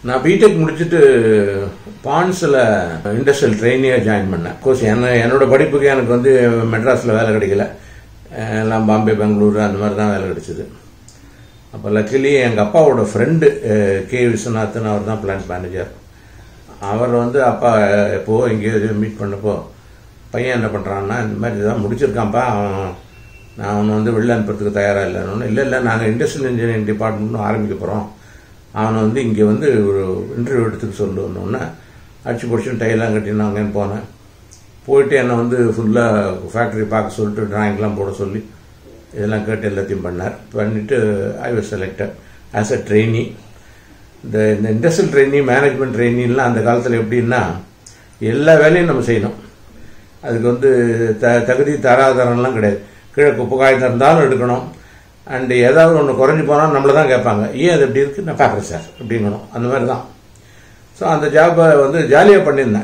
நான் பிடெக் முடிச்சுட்டு பான்ஸில் இண்டஸ்ட்ரியல் ட்ரெயினியாக ஜாயின் பண்ணேன் கோர்ஸ் என்ன என்னோட படிப்புக்கு எனக்கு வந்து மெட்ராஸில் வேலை கிடைக்கல அஹ் எல்லாம் பாம்பே பெங்களூரு அந்த மாதிரி தான் வேலை கிடைச்சிது அப்போ லக்கிலி எங்கள் அப்பாவோட ஃப்ரெண்டு கே விஸ்வநாதன் அவர் தான் பிளான்ட் மேனேஜர் அவர் வந்து அப்பா எப்போ எங்கேயோ மீட் பண்ணப்போ பையன் என்ன பண்ணுறான்னா இந்த மாதிரி தான் முடிச்சிருக்கான்ப்பா அவன் நான் அவனை வந்து வெளில அனுப்புறதுக்கு தயாராக இல்லைன்னு இல்லை இல்லை நாங்கள் இண்டஸ்ட்ரியல் இன்ஜினியரிங் டிபார்ட்மெண்ட்னு ஆரம்பிக்க போகிறோம் அவனை வந்து இங்கே வந்து ஒரு இன்டர்வியூ எடுத்துக்க சொல்லுன்னொன்னே அடிச்சு பிடிச்சி டையெல்லாம் கட்டின்னு அங்கேன்னு போனேன் போயிட்டு என்னை வந்து ஃபுல்லாக ஃபேக்ட்ரி பார்க்க சொல்லிட்டு டிராயிங்லாம் போட சொல்லி இதெல்லாம் கேட்டு எல்லாத்தையும் பண்ணார் பண்ணிவிட்டு I was selected as a trainee இந்த இந்த இண்டஸ்ட்ரியல் ட்ரெயினி மேனேஜ்மெண்ட் ட்ரெயினிலாம் அந்த காலத்தில் எப்படின்னா எல்லா வேலையும் நம்ம செய்யணும் அதுக்கு வந்து த தகுதி தராதரம்லாம் கிடையாது கீழே குப்பை காய்ச்சல் இருந்தாலும் எடுக்கணும் அண்டு ஏதாவது ஒன்று குறைஞ்சி போனால் நம்மளை தான் கேட்பாங்க ஏன் அது எப்படி இருக்குது நான் பார்க்குறேன் சார் அப்படிங்கணும் அந்த மாதிரி தான் ஸோ அந்த ஜாப்பை வந்து ஜாலியாக பண்ணியிருந்தேன்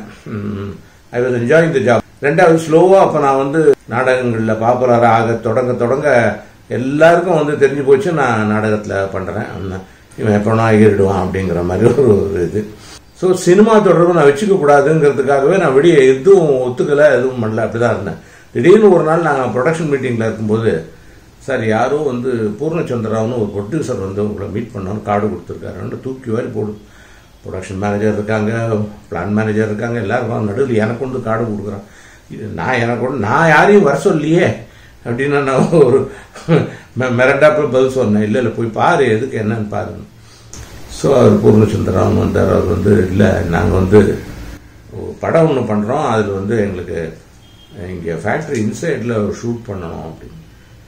I was enjoying the job ரெண்டாவது ஸ்லோவாக அப்போ நான் வந்து நாடகங்களில் பாப்புலராக ஆக தொடங்க தொடங்க எல்லாருக்கும் வந்து தெரிஞ்சு போச்சு நான் நாடகத்தில் பண்ணுறேன் இவன் எப்போனா ஏறிடுவான் அப்படிங்கிற மாதிரி ஒரு ஒரு இது ஸோ சினிமா தொடர்பு நான் வச்சுக்க கூடாதுங்கிறதுக்காகவே நான் வெளியே எதுவும் ஒத்துக்கலை எதுவும் பண்ணல அப்படி தான் இருந்தேன் திடீர்னு ஒரு நாள் நாங்கள் ப்ரொடக்ஷன் மீட்டிங்கில் இருக்கும்போது சார் யாரோ வந்து பூர்ணச்சந்திராவுன்னு ஒரு ப்ரொடியூசர் வந்து உங்களை மீட் பண்ணோன்னு கார்டு கொடுத்துருக்காருன்னு தூக்கி வாரி போடு ப்ரொடக்ஷன் மேனேஜர் இருக்காங்க பிளான் மேனேஜர் இருக்காங்க எல்லாருக்கும் நடுவில் எனக்கு வந்து கார்டு கொடுக்குறான் இது நான் எனக்கு ஒன்று நான் யாரையும் வர சொல்லியே அப்படின்னு நான் ஒரு மிரண்டாப்பில் பதில் சொன்னேன் இல்லை இல்லை போய் பாரு எதுக்கு என்னன்னு பாருங்க ஸோ அவர் பூர்ணச்சந்திரன் வந்தார் அவர் வந்து இல்லை நாங்கள் வந்து ஒரு படம் ஒன்று பண்ணுறோம் அதில் வந்து எங்களுக்கு இங்கே ஃபேக்ட்ரி இன்சைடில் ஷூட் பண்ணணும் அப்படின்னு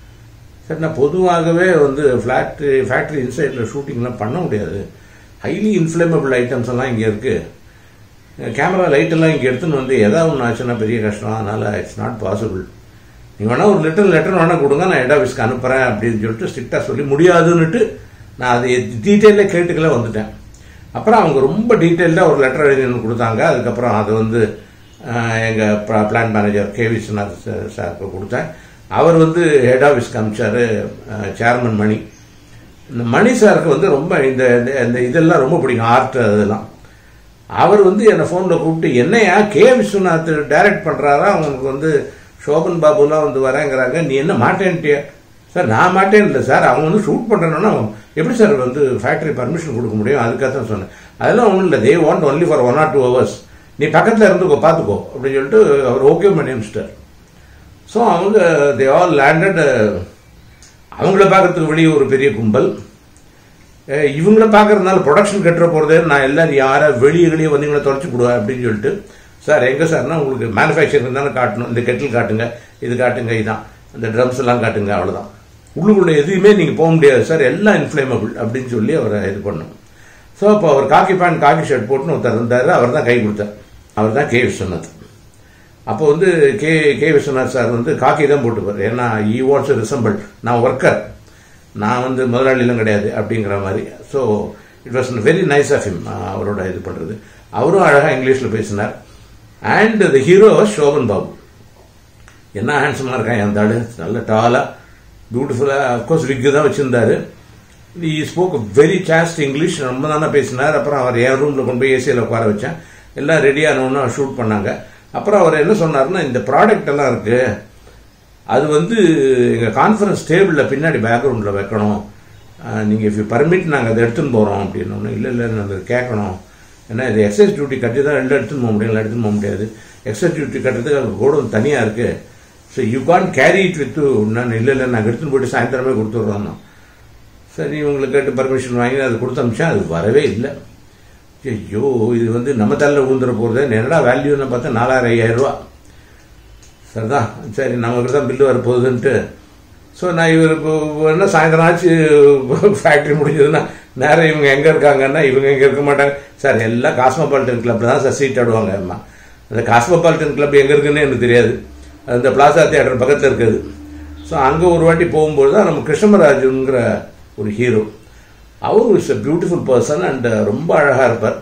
சரி நான் பொதுவாகவே வந்து ஃபேக்ட்ரி ஃபேக்ட்ரி இன்சைடில் ஷூட்டிங்லாம் பண்ண முடியாது ஹைலி இன்ஃப்ளேமபிள் ஐட்டம்ஸ் எல்லாம் இங்கே இருக்குது கேமரா லைட்டெல்லாம் இங்கே எடுத்துன்னு வந்து எதாவது ஒன்று ஆச்சுன்னா பெரிய கஷ்டம் அதனால் இட்ஸ் நாட் பாசிபிள் நீங்கள் வேணால் ஒரு லெட்டர் லெட்டர் வேணால் கொடுங்க நான் ஹெட் ஆஃபீஸ்க்கு அனுப்புகிறேன் அப்படின்னு சொல்லிட்டு ஸ்ட்ரிக்டாக சொல்லி முடியாதுன்னுட்டு நான் அது டீட்டெயிலாக கேட்டுக்கல வந்துட்டேன் அப்புறம் அவங்க ரொம்ப டீட்டெயில்டாக ஒரு லெட்டர் எழுதி எனக்கு கொடுத்தாங்க அதுக்கப்புறம் அது வந்து எங்கள் பிளான் மேனேஜர் கே விஸ்வநாத் சாருக்கு கொடுத்தேன் அவர் வந்து ஹெட் ஆஃபீஸ்க்கு அனுப்பிச்சார் சேர்மன் மணி இந்த மணி சாருக்கு வந்து ரொம்ப இந்த இந்த இதெல்லாம் ரொம்ப பிடிக்கும் ஆர்ட் அதெல்லாம் அவர் வந்து என்னை ஃபோனில் கூப்பிட்டு என்னையா கே விஸ்வநாத் டைரக்ட் பண்ணுறாரா அவங்களுக்கு வந்து சோபன் பாபுலாம் வந்து வரேங்கிறாங்க நீ என்ன மாட்டேன்ட்டியா சார் நான் மாட்டேன் இல்லை சார் அவங்க வந்து ஷூட் பண்ணுறேன்னா எப்படி சார் வந்து ஃபேக்ட்ரி பர்மிஷன் கொடுக்க முடியும் அதுக்காக தான் சொன்னேன் அதெல்லாம் ஒன்றும் இல்லை they want only for one or two hours நீ பக்கத்தில் இருந்துக்கோ பார்த்துக்கோ அப்படின்னு சொல்லிட்டு அவர் ஓகே பண்ணி அனுப்பிச்சிட்டார் ஸோ அவங்க தே ஆல் லேண்டட் அவங்கள பார்க்கறதுக்கு வெளியே ஒரு பெரிய கும்பல் இவங்கள பார்க்கறதுனால ப்ரொடக்ஷன் கட்டுற போகிறதே நான் எல்லாரும் யாரை வெளியே வெளியே வந்தீங்களா தொடச்சி கொடுவேன் அப்படின்னு சொல்லிட்டு சார் எங்கே சார்னா உங்களுக்கு மேனுஃபேக்சரிங் தானே காட்டணும் இந்த கெட்டில் காட்டுங்க இது காட்டுங்க இதான் இந்த ட்ரம்ஸ் எல்லாம் காட்டுங்க அவ்வளோதான் உள்ளுக்குள்ள எதுவுமே நீங்கள் போக முடியாது சார் எல்லாம் இன்ஃப்ளேமபிள் அப்படின்னு சொல்லி அவரை இது பண்ணும் ஸோ அப்போ அவர் காக்கி பேண்ட் காக்கி ஷர்ட் போட்டுன்னு ஒருத்தர் இருந்தார் அவர் தான் கை கொடுத்தார் அவர் தான் கே விஸ்வநாத் அப்போ வந்து கே கே விஸ்வநாத் சார் வந்து காக்கி தான் போட்டுப்பார் ஏன்னா ஈ வாட்ஸ் ரிசம்பிள் நான் ஒர்க்கர் நான் வந்து முதலாளிலாம் கிடையாது அப்படிங்கிற மாதிரி so it was very nice of him அவரோட இது பண்ணுறது அவரும் அழகாக இங்கிலீஷில் பேசினார் and the hero Shoban Babu என்ன ஹேண்ட்ஸமாக இருக்கான் அந்த ஆளு நல்ல டாலாக பியூட்டிஃபுல்லாக அஃப்கோர்ஸ் விக்கு தான் வச்சுருந்தாரு he spoke very chaste English ரொம்ப தானே பேசினார் அப்புறம் அவர் என் ரூமில் கொண்டு போய் ஏசியில் உட்கார வச்சேன் எல்லாம் ரெடி ஆனவொன்னு ஷூட் பண்ணாங்க அப்புறம் அவர் என்ன சொன்னார்னா இந்த ப்ராடக்ட் எல்லாம் இருக்குது அது வந்து எங்கள் கான்ஃபரன்ஸ் டேபிளில் பின்னாடி பேக்ரவுண்டில் வைக்கணும் நீங்கள் இஃப் யூ பர்மிட் நாங்கள் அதை எடுத்துன்னு போகிறோம் அப்படின்னு இல்லை இல்லை நாங்கள் கேட்கணும் ஏன்னா இது எக்ஸைஸ் டியூட்டி கட்டி தான் எல்லாம் எடுத்துன்னு போக முடியும் எடுத்துன்னு போக முடியாது எக்ஸைஸ் டியூட்டி கட்டுறதுக்கு அங்கே கோடம் தனியாக இருக்குது so you can carry it with நான் இல்லை இல்லை நாங்கள் எடுத்துன்னு போயிட்டு சாயந்தரமே கொடுத்துட்றோம் சரி இவங்களை கேட்டு பர்மிஷன் வாங்கி அது கொடுத்து அமிச்சா அது வரவே இல்லை ஐயோ இது வந்து நம்ம தலையில் விழுந்துட போகிறது என்னடா வேல்யூன்னு பார்த்தா நாலாயிரம் ஐயாயிரம் ரூபா சரிதான் சரி நமக்கு தான் பில்லு வர போகுதுன்ட்டு ஸோ நான் இவருக்கு என்ன சாயந்தரம் ஆச்சு ஃபேக்ட்ரி முடிஞ்சதுன்னா நேரம் இவங்க எங்கே இருக்காங்கன்னா இவங்க எங்கே இருக்க மாட்டாங்க சார் எல்லாம் காஸ்மோபாலிட்டன் கிளப்பில் தான் சார் சீட் ஆடுவாங்க அம்மா அந்த காஸ்மோபாலிட்டன் கிளப் எங்கே இருக்குன்னு எனக்கு தெரியாது அந்த பிளாசா தியேட்டர் பக்கத்தில் இருக்குது ஸோ அங்கே ஒரு வாட்டி போகும்போது தான் நம்ம கிருஷ்ணமராஜுங்கிற ஒரு ஹீரோ அவர் is a beautiful person and ரொம்ப அழகாக இருப்பார்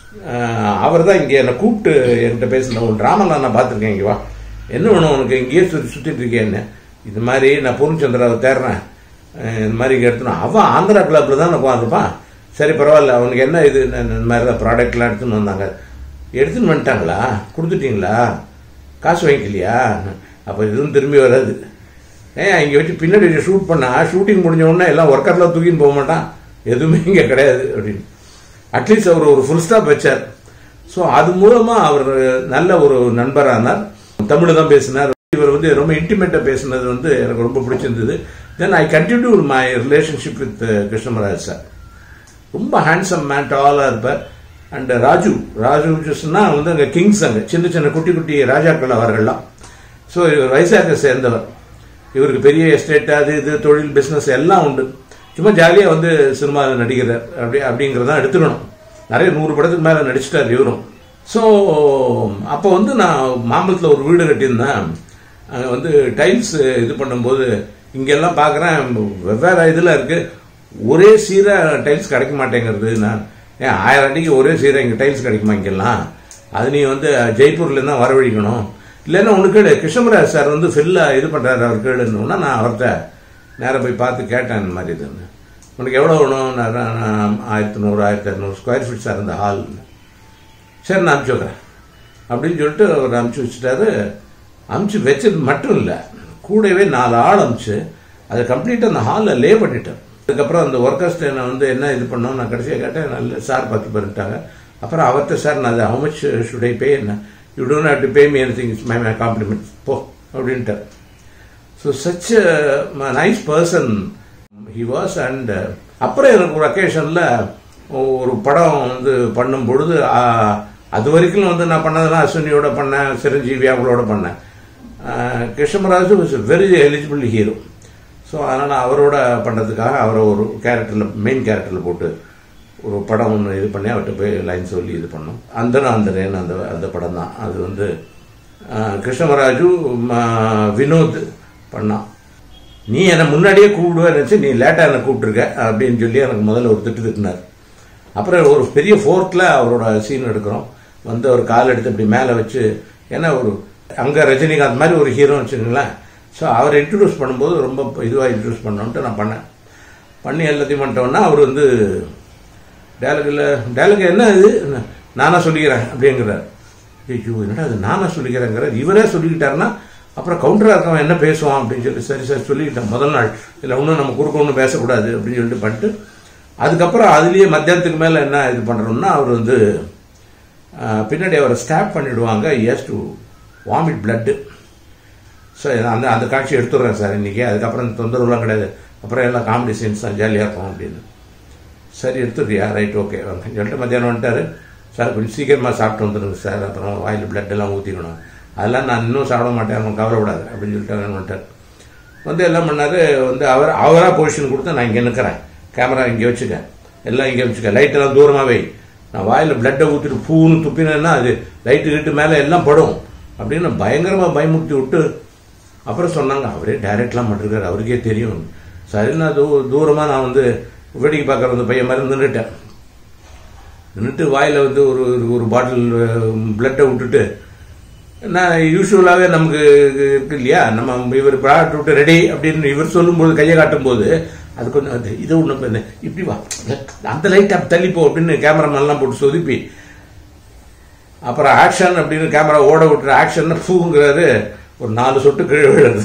அவர் தான் இங்கே என்னை கூப்பிட்டு என்கிட்ட பேசின உன் ட்ராமாலாம் நான் பார்த்துருக்கேன் இங்கே வா என்ன வேணும் உனக்கு இங்கேயே சுற்றி சுற்றிட்டு இருக்கேன்னு இது மாதிரி நான் பூர்ணச்சந்திராவை தேடுறேன் இந்த மாதிரி இங்கே எடுத்துனா அவன் ஆந்திரா கிளப்பில் தான் உட்காந்துருப்பான் சரி பரவாயில்ல அவனுக்கு என்ன இது இந்த இந்த மாதிரி தான் ப்ராடக்ட்லாம் எடுத்துன்னு வந்தாங்க எடுத்துன்னு வந்துட்டாங்களா கொடுத்துட்டீங்களா காசு வாங்கிக்கலையா அப்போ இதுவும் திரும்பி வராது ஏன் இங்கே வச்சு பின்னாடி ஷூட் பண்ணா ஷூட்டிங் முடிஞ்ச உடனே எல்லாம் ஒர்க்கர்லாம் தூக்கின்னு போக மாட்டான் எதுவுமே இங்கே கிடையாது அப்படின்னு அட்லீஸ்ட் அவர் ஒரு ஃபுல் ஸ்டாப் வச்சார் ஸோ அது மூலமா அவர் நல்ல ஒரு நண்பரானார் தமிழ் தான் பேசினார் இவர் வந்து ரொம்ப இன்டிமேட்டா பேசினது வந்து எனக்கு ரொம்ப பிடிச்சிருந்தது then I continue my relationship with Krishnamraj sir ரொம்ப ஹேண்ட்ஸம் மேன் டாலாக இருப்பார் அண்ட் ராஜு ராஜு ஜூஸ்னா வந்து அங்கே கிங்ஸ் அங்கே சின்ன சின்ன குட்டி குட்டி ராஜாக்கள் அவர்கள்லாம் ஸோ இவர் வைசாக்கை சேர்ந்தவர் இவருக்கு பெரிய எஸ்டேட் அது இது தொழில் பிஸ்னஸ் எல்லாம் உண்டு சும்மா ஜாலியாக வந்து சினிமாவில் நடிக்கிறார் அப்படி அப்படிங்கிறதான் எடுத்துக்கணும் நிறைய நூறு படத்துக்கு மேலே நடிச்சிட்டார் இவரும் ஸோ அப்போ வந்து நான் மாம்பலத்தில் ஒரு வீடு கட்டியிருந்தேன் அங்கே வந்து டைல்ஸ் இது பண்ணும்போது இங்கெல்லாம் பார்க்குறேன் வெவ்வேறு இதில் இருக்கு ஒரே சீராக டைல்ஸ் கிடைக்க மாட்டேங்கிறது நான் ஏன் ஆயிரம் அடிக்கு ஒரே சீராக இங்கே டைல்ஸ் கிடைக்குமா இங்கெல்லாம் அது நீ வந்து ஜெய்ப்பூர்லேருந்து தான் வரவழிக்கணும் இல்லைன்னா ஒன்று கேடு கிருஷ்ணமராஜ் சார் வந்து ஃபில்லாக இது பண்ணுறாரு அவர் கேடுன்னா நான் அவர்கிட்ட நேராக போய் பார்த்து கேட்டேன் இந்த மாதிரி இதுன்னு உனக்கு எவ்வளோ வேணும் நான் நான் ஆயிரத்தி நூறு ஆயிரத்தி இரநூறு ஸ்கொயர் ஃபீட் சார் இந்த ஹால் சரி நான் அனுப்பிச்சி வைக்கிறேன் அப்படின்னு சொல்லிட்டு அவர் அனுப்பிச்சி வச்சுட்டாரு அனுப்பிச்சு வச்சது மட்டும் இல்லை கூடவே நாலு ஆள் அனுப்பிச்சு அதை கம்ப்ளீட்டாக அந்த ஹாலில் லே பண்ணிட்டேன் அதுக்கப்புறம் அந்த ஒர்க்கர்ஸ் நான் வந்து என்ன இது பண்ணோம் நான் கடைசியாக கேட்டேன் நல்ல சார் பார்த்து பண்ணிட்டாங்க அப்புறம் அவர்கிட்ட சார் நான் how much should I pay என்ன you don't have to pay me anything it's my my compliment போ அப்படின்ட்டு so such nice person he was and அப்புறம் எனக்கு ஒரு அக்கேஷனில் ஒரு படம் வந்து பண்ணும் பொழுது ஆ, அது வரைக்கும் வந்து நான் பண்ணதெல்லாம் அஸ்வினியோட பண்ணேன் சிரஞ்சீவி அவங்களோட பண்ணேன் Krishnamraju was very eligible hero so அதனால் அவரோட பண்ணுறதுக்காக அவரை ஒரு கேரக்டரில் மெயின் கேரக்டரில் போட்டு ஒரு படம் ஒன்று இது பண்ணி அவர்கிட்ட போய் லைன் சொல்லி இது பண்ணோம் அந்தனா அந்தரேன்னு அந்த அந்த படம் தான் அது வந்து ஆஹ், கிருஷ்ணமராஜு ம- வினோத் பண்ணான் நீ என்னை முன்னாடியே கூப்பிடுவேன்னு நினச்சி நீ லேட்டாக என்னை கூப்பிட்டுருக்க அப்படின்னு சொல்லி எனக்கு முதல்ல ஒரு திட்டு திட்டினார் அப்புறம் ஒரு பெரிய ஃபோர்ட்டில் அவரோட சீன் எடுக்கிறோம் வந்து ஒரு கால் எடுத்து இப்படி மேலே வச்சு ஏன்னா ஒரு அங்கே ரஜினிகாந்த் மாதிரி ஒரு ஹீரோ வச்சுக்கோங்களேன் ஸோ அவரை இன்ட்ரடியூஸ் பண்ணும்போது ரொம்ப இதுவாக இன்ட்ரடியூஸ் பண்ணோன்ட்டு நான் பண்ணேன் பண்ணி எல்லாத்தையும் பண்ணிட்டோன்னா அவர் வந்து டேலகில் டேலக் என்ன இது நானா சொல்லிக்கிறேன் அப்படிங்கிறார் ஐயோ என்னடா அது நானா சொல்லிக்கிறேங்கிறார் இவரே சொல்லிக்கிட்டாருன்னா அப்புறம் கவுண்டராக இருக்கவன் என்ன பேசுவான் அப்படின்னு சொல்லி சரி சரி சொல்லிக்கிட்டேன் முதல் நாள் இல்லை ஒன்றும் நம்ம குறுக்க ஒன்றும் பேசக்கூடாது அப்படின்னு சொல்லிட்டு பண்ணிட்டு அதுக்கப்புறம் அதுலேயே மத்தியானத்துக்கு மேலே என்ன இது பண்ணுறோம்னா அவர் வந்து ஆஹ், பின்னாடி அவரை ஸ்டாப் பண்ணிடுவாங்க as to vomit blood so அந்த அந்த காட்சி எடுத்துடுறேன் சார் இன்னைக்கு அதுக்கப்புறம் இந்த தொந்தரவுலாம் கிடையாது அப்புறம் எல்லாம் காமெடி சீன்ஸ் தான் ஜாலியாக இருக்கும் அப்படின்னு சரி எடுத்துடுறியா ரைட் ஓகே வாங்க சொல்லிட்டு மத்தியானம் வந்துட்டாரு சார் கொஞ்சம் சீக்கிரமாக சாப்பிட்டு வந்துடுங்க சார் அப்புறம் வாயில் பிளட் எல்லாம் ஊற்றிக்கணும் அதெல்லாம் நான் இன்னும் சாப்பிட மாட்டேன் அவன் கவலைப்படாது அப்படின்னு சொல்லிட்டு அவன் வந்துட்டார் வந்து எல்லாம் பண்ணாரு வந்து அவர் அவராக பொசிஷன் கொடுத்து நான் இங்கே நிற்கிறேன் கேமரா இங்கே வச்சுக்க எல்லாம் இங்கே வச்சுக்க லைட்டெல்லாம் தூரமாக வை நான் வாயில் பிளட்டை ஊற்றிட்டு பூன்னு துப்பினேன்னா அது லைட்டு கிட்டு மேலே எல்லாம் படும் அப்படின்னு பயங்கரமாக பயமுறுத்தி விட்டு அப்புறம் சொன்னாங்க அவரே டைரக்ட்லாம் பண்ணிருக்காரு அவருக்கே தெரியும் சரி நான் தூ தூரமாக நான் வந்து வேடிக்கை பார்க்குற அந்த பையன் மாதிரி நின்றுட்டேன் நின்றுட்டு வாயில் வந்து ஒரு ஒரு- ஒரு பாட்டில் பிளட்டை விட்டுட்டு நான் யூஸ்வலாகவே நமக்கு இருக்கு இல்லையா நம்ம இவர் ப்ராடக்ட் விட்டு ரெடி அப்படின்னு இவர் சொல்லும்போது கையை காட்டும்போது அது கொஞ்சம் அது இது ஒன்று இப்படி வா அந்த லைட் அப்படி தள்ளிப்போ அப்படின்னு கேமராமேன்லாம் போட்டு சொதுப்பி அப்புறம் ஆக்ஷன் அப்படின்னு கேமரா ஓட விட்டுற ஆக்ஷன் ஃபூங்கிறாரு ஒரு நாலு சொட்டு கீழே விழுது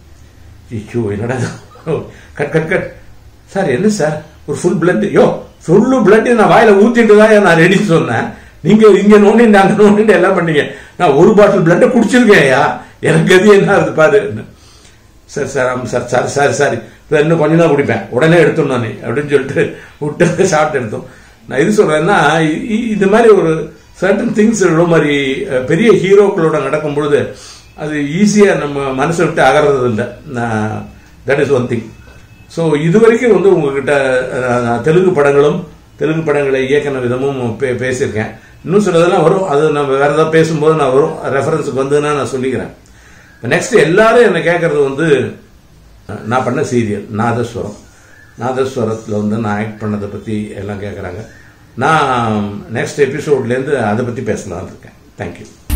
ஐயோ என்னடா இது? கட் கட் கட் சார் என்ன சார் ஒரு ஃபுல் பிளட் யோ ஃபுல்லு பிளட் நான் வாயில ஊத்திட்டு தான் நான் ரெடின்னு சொன்னேன் நீங்க இங்க நோண்டிட்டு அங்க நோண்டிட்டு எல்லாம் பண்ணீங்க நான் ஒரு பாட்டில் பிளட்டை குடிச்சிருக்கேன்யா எனக்கு அது என்ன ஆகுது பாரு சார் சார் ஆமாம் சார் சார் சார் சாரி இப்போ இன்னும் கொஞ்சம் தான் குடிப்பேன் உடனே எடுத்தோம் நான் அப்படின்னு சொல்லிட்டு விட்டு சாப்பிட்டு எடுத்தோம் நான் இது சொல்றேன்னா இ- இ- இந்த மாதிரி ஒரு சர்டன் திங்ஸ் ரொம்ப மாதிரி அஹ், பெரிய ஹீரோக்களோட நடக்கும் பொழுது அது ஈஸியா நம்ம மனசை விட்டு அகறது இல்லை that is one thing so இது வரைக்கும் வந்து உங்ககிட்ட அஹ், நான் தெலுங்கு படங்களும் தெலுங்கு படங்களை இயக்கின விதமும் பே- பேசியிருக்கேன் இன்னும் சிலதெல்லாம் வரும் அது நம்ம வேற ஏதாவது பேசும்போது நான் வரும் ரெஃபரன்ஸுக்கு வந்துன்னா நான் சொல்லிக்கிறேன் நெக்ஸ்ட் எல்லாரும் என்ன கேட்கறது வந்து நான் பண்ண சீரியல் நாதஸ்வரம் நாதஸ்வரத்தில் வந்து நான் ஆக்ட் பண்ணதை பற்றி எல்லாம் கேட்குறாங்க நான் நெக்ஸ்ட் எபிசோட்லேருந்து அதை பற்றி பேசலாம்னு இருக்கேன் தேங்க்யூ